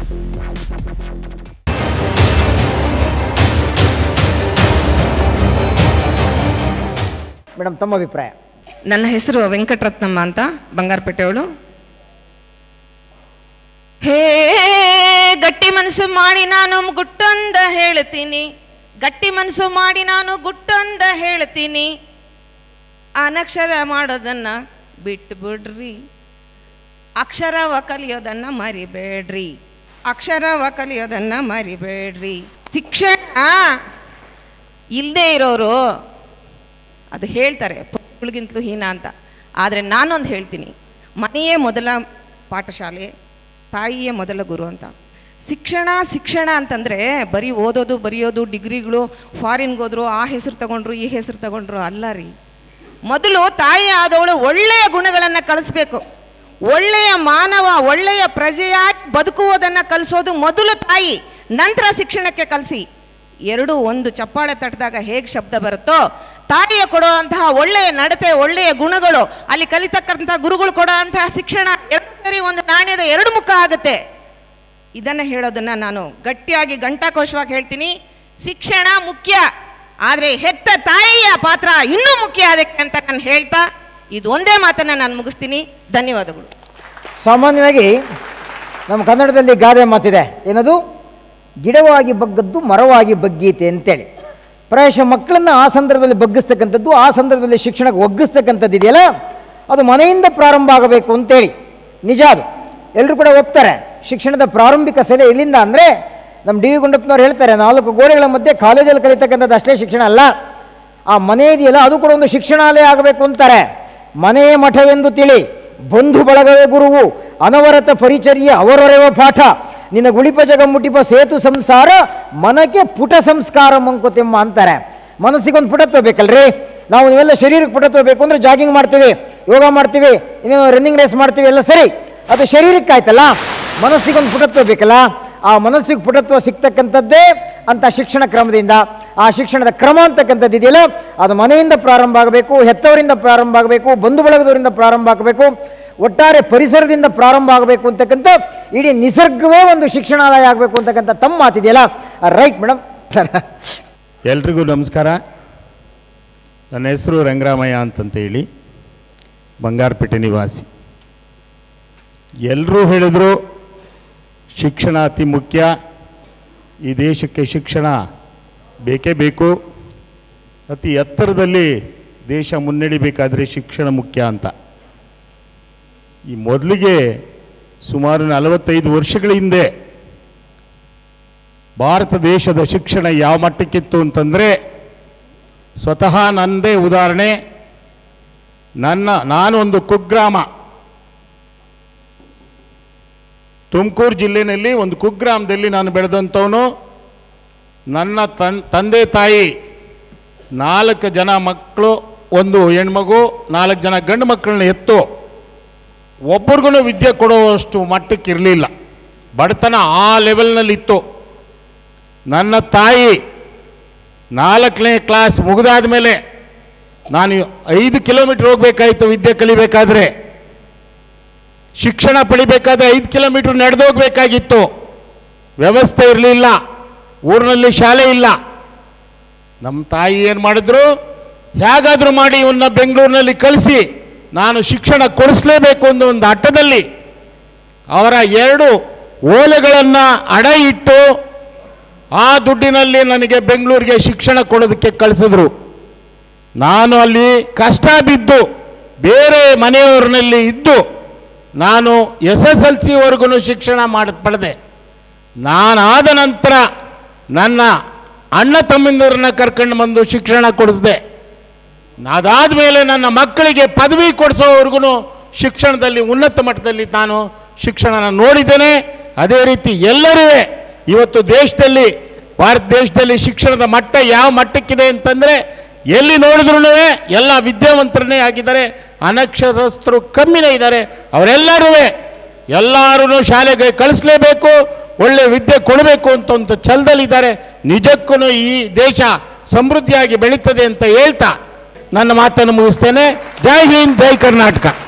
madam ತಮ್ಮ ಅಭಿಪ್ರಾಯ ನನ್ನ ಹೆಸರು ವೆಂಕಟರತ್ನಮ್ಮ ಅಂತ ಬಂಗಾರಪೇಟೆಯವಳು ಹೇ ಗಟ್ಟಿ ಮನಸ್ಸು ಮಾಡಿ ನಾನು ಗುಟ್ಟೊಂದ ಹೇಳ್ತೀನಿ ಗಟ್ಟಿ ಮನಸ್ಸು ಮಾಡಿ ನಾನು ಗುಟ್ಟೊಂದ ಹೇಳ್ತೀನಿ ಅನಕ್ಷರ ಮಾಡೋದನ್ನ ಬಿಟ್ಟು ಬಿಡ್ರಿ ಅಕ್ಷರವ ಕಲಿಯೋದನ್ನ ಮರಿಬೇಡ್ರಿ ಅಕ್ಷರವ ಕಲಿಯೋದನ್ನ ಮರಿಬೇಡ್ರಿ ಶಿಕ್ಷಣ ಇಲ್ಲದೆ ಇರೋರು ಅದು ಹೇಳ್ತಾರೆ ಮಕ್ಕಳಿಗಿಂತಲೂ ಹೀನ ಅಂತ ಆದರೆ ನಾನೊಂದು ಹೇಳ್ತೀನಿ ಮನೆಯೇ ಮೊದಲ ಪಾಠಶಾಲೆ ತಾಯಿಯೇ ಮೊದಲ ಗುರು ಅಂತ ಶಿಕ್ಷಣ ಶಿಕ್ಷಣ ಅಂತಂದರೆ ಬರೀ ಓದೋದು ಬರೆಯೋದು ಡಿಗ್ರಿಗಳು ಫಾರಿನ್ಗೆ ಹೋದ್ರು ಆ ಹೆಸರು ತಗೊಂಡ್ರು ಈ ಹೆಸರು ತಗೊಂಡ್ರು ಅಲ್ಲ ರೀ ಮೊದಲು ತಾಯಿ ಆದವಳು ಒಳ್ಳೆಯ ಗುಣಗಳನ್ನು ಕಲಿಸ್ಬೇಕು ಒಳ್ಳೆಯ ಮಾನವ ಒಳ್ಳೆಯ ಪ್ರಜೆಯಾಗಿ ಬದುಕುವುದನ್ನು ಕಲಿಸೋದು ಮೊದಲು ತಾಯಿ ನಂತರ ಶಿಕ್ಷಣಕ್ಕೆ ಕಲಿಸಿ ಎರಡು ಒಂದು ಚಪ್ಪಾಳೆ ತಟ್ಟಿದಾಗ ಹೇಗೆ ಶಬ್ದ ಬರುತ್ತೋ ತಾಯಿಯ ಕೊಡುವಂತಹ ಒಳ್ಳೆಯ ನಡತೆ ಒಳ್ಳೆಯ ಗುಣಗಳು ಅಲ್ಲಿ ಕಲಿತಕ್ಕಂತಹ ಗುರುಗಳು ಕೊಡುವಂತಹ ಶಿಕ್ಷಣ ಎರಡು ಸರಿ ಒಂದು ನಾಣ್ಯದ ಎರಡು ಮುಖ ಆಗುತ್ತೆ ಇದನ್ನ ಹೇಳೋದನ್ನ ನಾನು ಗಟ್ಟಿಯಾಗಿ ಗಂಟಾಕೋಶವಾಗಿ ಹೇಳ್ತೀನಿ ಶಿಕ್ಷಣ ಮುಖ್ಯ ಆದರೆ ಹೆತ್ತ ತಾಯಿಯ ಪಾತ್ರ ಇನ್ನೂ ಮುಖ್ಯ ಅದಕ್ಕೆ ಅಂತ ನಾನು ಹೇಳ್ತಾ ಇದು ಒಂದೇ ಮಾತನ್ನ ನಾನು ಮುಗಿಸ್ತೀನಿ ಧನ್ಯವಾದಗಳು ಸಾಮಾನ್ಯವಾಗಿ ನಮ್ಮ ಕನ್ನಡದಲ್ಲಿ ಗಾದೆ ಮಾತಿದೆ ಏನದು ಗಿಡವಾಗಿ ಬಗ್ಗದ್ದು ಮರವಾಗಿ ಬಗ್ಗೀತೆ ಅಂತೇಳಿ ಪ್ರಾಯಶಃ ಮಕ್ಕಳನ್ನ ಆ ಸಂದರ್ಭದಲ್ಲಿ ಬಗ್ಗಿಸ್ತಕ್ಕಂಥದ್ದು ಆ ಸಂದರ್ಭದಲ್ಲಿ ಶಿಕ್ಷಣಕ್ಕೆ ಒಗ್ಗಿಸ್ತಕ್ಕಂಥದ್ದು ಇದೆಯಲ್ಲ ಅದು ಮನೆಯಿಂದ ಪ್ರಾರಂಭ ಆಗಬೇಕು ಅಂತೇಳಿ ನಿಜ ಅದು ಎಲ್ಲರೂ ಕೂಡ ಒಪ್ತಾರೆ ಶಿಕ್ಷಣದ ಪ್ರಾರಂಭಿಕ ಸೆಲೆ ಎಲ್ಲಿಂದ ಅಂದರೆ ನಮ್ಮ ಡಿ ವಿ ಗುಂಡಪ್ಪನವ್ರು ಹೇಳ್ತಾರೆ ನಾಲ್ಕು ಗೋಡೆಗಳ ಮಧ್ಯೆ ಕಾಲೇಜಲ್ಲಿ ಕಲಿತಕ್ಕಂಥದ್ದು ಅಷ್ಟೇ ಶಿಕ್ಷಣ ಅಲ್ಲ ಆ ಮನೆ ಇದೆಯಲ್ಲ ಅದು ಕೂಡ ಒಂದು ಶಿಕ್ಷಣಾಲಯ ಆಗಬೇಕು ಅಂತಾರೆ ಮನೆಯೇ ಮಠವೆಂದು ತಿಳಿ ಬಂಧು ಬಳಗವೇ ಗುರುವು ಅನವರತ ಪರಿಚರ್ಯ ಅವರೊರೆವ ಪಾಠ ನಿನ್ನ ಗುಳಿಪ ಜಗ ಮುಟಿಪ ಸೇತು ಸಂಸಾರ ಮನಕ್ಕೆ ಪುಟ ಸಂಸ್ಕಾರ ಮಂಕುತಿಮ್ಮ ಅಂತಾರೆ ಮನಸ್ಸಿಗೊಂದು ಪುಟತ್ವ ಬೇಕಲ್ರಿ ನಾವು ನೀವೆಲ್ಲ ಶರೀರಕ್ಕೆ ಪುಟತ್ವ ಬೇಕು ಅಂದರೆ ಜಾಗಿಂಗ್ ಮಾಡ್ತೀವಿ ಯೋಗ ಮಾಡ್ತೀವಿ ಇನ್ನೇನು ರನ್ನಿಂಗ್ ರೇಸ್ ಮಾಡ್ತೀವಿ ಎಲ್ಲ ಸರಿ ಅದು ಶರೀರಕ್ಕೆ ಆಯ್ತಲ್ಲ ಮನಸ್ಸಿಗೊಂದು ಪುಟತ್ವ ಬೇಕಲ್ಲ ಆ ಮನಸ್ಸಿಗೆ ಪುಟತ್ವ ಸಿಗ್ತಕ್ಕಂಥದ್ದೇ ಅಂತ ಶಿಕ್ಷಣ ಕ್ರಮದಿಂದ ಆ ಶಿಕ್ಷಣದ ಕ್ರಮ ಅಂತಕ್ಕಂಥದ್ದು ಇದೆಯಲ್ಲ ಅದು ಮನೆಯಿಂದ ಪ್ರಾರಂಭ ಆಗಬೇಕು ಹೆತ್ತವರಿಂದ ಪ್ರಾರಂಭ ಆಗಬೇಕು ಬಂಧು ಬಳಗದವರಿಂದ ಪ್ರಾರಂಭ ಆಗಬೇಕು ಒಟ್ಟಾರೆ ಪರಿಸರದಿಂದ ಪ್ರಾರಂಭ ಆಗಬೇಕು ಅಂತಕ್ಕಂಥ ಇಡೀ ನಿಸರ್ಗವೇ ಒಂದು ಶಿಕ್ಷಣಾಲಯ ಆಗಬೇಕು ಅಂತಕ್ಕಂಥ ತಮ್ಮ ಮಾತಿದೆಯಲ್ಲ ರೈಟ್ ಮೇಡಮ್ ಎಲ್ರಿಗೂ ನಮಸ್ಕಾರ ನನ್ನ ಹೆಸರು ರಂಗರಾಮಯ್ಯ ಅಂತಂತ ಹೇಳಿ ಬಂಗಾರಪೇಟೆ ನಿವಾಸಿ ಎಲ್ಲರೂ ಹೇಳಿದರು ಶಿಕ್ಷಣ ಅತಿ ಮುಖ್ಯ ಈ ದೇಶಕ್ಕೆ ಶಿಕ್ಷಣ ಬೇಕೇ ಬೇಕು ಅತಿ ಎತ್ತರದಲ್ಲಿ ದೇಶ ಮುನ್ನಡಿಬೇಕಾದರೆ ಶಿಕ್ಷಣ ಮುಖ್ಯ ಅಂತ ಈ ಮೊದಲಿಗೆ ಸುಮಾರು ನಲವತ್ತೈದು ವರ್ಷಗಳ ಹಿಂದೆ ಭಾರತ ದೇಶದ ಶಿಕ್ಷಣ ಯಾವ ಮಟ್ಟಕ್ಕಿತ್ತು ಅಂತಂದರೆ ಸ್ವತಃ ನನ್ನದೇ ಉದಾಹರಣೆ ನನ್ನ ನಾನು ಒಂದು ಕುಗ್ರಾಮ ತುಮಕೂರು ಜಿಲ್ಲೆಯಲ್ಲಿ ಒಂದು ಕುಗ್ರಾಮದಲ್ಲಿ ನಾನು ಬೆಳೆದಂಥವನು ನನ್ನ ತನ್ ತಂದೆ ತಾಯಿ ನಾಲ್ಕು ಜನ ಮಕ್ಕಳು ಒಂದು ಹೆಣ್ಮಗು ನಾಲ್ಕು ಜನ ಗಂಡು ಮಕ್ಕಳನ್ನ ಎತ್ತು ಒಬ್ರಿಗೂ ವಿದ್ಯೆ ಕೊಡುವಷ್ಟು ಮಟ್ಟಕ್ಕೆ ಇರಲಿಲ್ಲ ಬಡತನ ಆ ಲೆವೆಲ್ನಲ್ಲಿ ಇತ್ತು ನನ್ನ ತಾಯಿ ನಾಲ್ಕನೇ ಕ್ಲಾಸ್ ಮುಗಿದಾದ ಮೇಲೆ ನಾನು ಐದು ಕಿಲೋಮೀಟ್ರ್ ಹೋಗ್ಬೇಕಾಯ್ತು ವಿದ್ಯೆ ಕಲಿಬೇಕಾದ್ರೆ ಶಿಕ್ಷಣ ಪಡಿಬೇಕಾದ್ರೆ ಐದು ಕಿಲೋಮೀಟ್ರ್ ನಡೆದೋಗ್ಬೇಕಾಗಿತ್ತು ವ್ಯವಸ್ಥೆ ಇರಲಿಲ್ಲ ಊರಿನಲ್ಲಿ ಶಾಲೆ ಇಲ್ಲ ನಮ್ಮ ತಾಯಿ ಏನು ಮಾಡಿದ್ರು ಹೇಗಾದರೂ ಮಾಡಿ ಇವನ್ನ ಬೆಂಗಳೂರಿನಲ್ಲಿ ಕಳಿಸಿ ನಾನು ಶಿಕ್ಷಣ ಕೊಡಿಸ್ಲೇಬೇಕು ಅನ್ನೋ ಒಂದು ಹಠದಲ್ಲಿ ಅವರ ಎರಡು ಓಲೆಗಳನ್ನು ಅಡ ಇಟ್ಟು ಆ ದುಡ್ಡಿನಲ್ಲಿ ನನಗೆ ಬೆಂಗಳೂರಿಗೆ ಶಿಕ್ಷಣ ಕೊಡೋದಕ್ಕೆ ಕಳಿಸಿದ್ರು ನಾನು ಅಲ್ಲಿ ಕಷ್ಟ ಬಿದ್ದು ಬೇರೆ ಮನೆಯವರಿನಲ್ಲಿ ಇದ್ದು ನಾನು ಎಸ್ ಎಸ್ ಎಲ್ ಸಿವರೆಗೂ ಶಿಕ್ಷಣ ಮಾಡಿ ಪಡೆದೆ ನಾನಾದ ನಂತರ ನನ್ನ ಅಣ್ಣ ತಮ್ಮಂದಿರನ್ನ ಕರ್ಕೊಂಡು ಬಂದು ಶಿಕ್ಷಣ ಕೊಡಿಸಿದೆ ಅದಾದ ಮೇಲೆ ನನ್ನ ಮಕ್ಕಳಿಗೆ ಪದವಿ ಕೊಡಿಸೋವರೆಗೂ ಶಿಕ್ಷಣದಲ್ಲಿ ಉನ್ನತ ಮಟ್ಟದಲ್ಲಿ ನಾನು ಶಿಕ್ಷಣನ ನೋಡಿದ್ದೇನೆ ಅದೇ ರೀತಿ ಎಲ್ಲರೂ ಇವತ್ತು ದೇಶದಲ್ಲಿ ಭಾರತ ದೇಶದಲ್ಲಿ ಶಿಕ್ಷಣದ ಮಟ್ಟ ಯಾವ ಮಟ್ಟಕ್ಕಿದೆ ಅಂತಂದರೆ ಎಲ್ಲಿ ನೋಡಿದ್ರೂ ಎಲ್ಲ ವಿದ್ಯಾವಂತರನ್ನೇ ಆಗಿದ್ದಾರೆ ಅನಕ್ಷರಸ್ಥರು ಕಮ್ಮಿನೇ ಇದ್ದಾರೆ ಅವರೆಲ್ಲರೂ ಎಲ್ಲರೂ ಶಾಲೆಗೆ ಕಳಿಸ್ಲೇಬೇಕು ಒಳ್ಳೆ ವಿದ್ಯೆ ಕೊಡಬೇಕು ಅಂತ ಒಂದು ಛಲದಲ್ಲಿದ್ದಾರೆ ನಿಜಕ್ಕೂ ಈ ದೇಶ ಸಮೃದ್ಧಿಯಾಗಿ ಬೆಳೀತದೆ ಅಂತ ಹೇಳ್ತಾ ನನ್ನ ಮಾತನ್ನು ಮುಗಿಸ್ತೇನೆ ಜೈ ಹಿಂದ್ ಜೈ ಕರ್ನಾಟಕ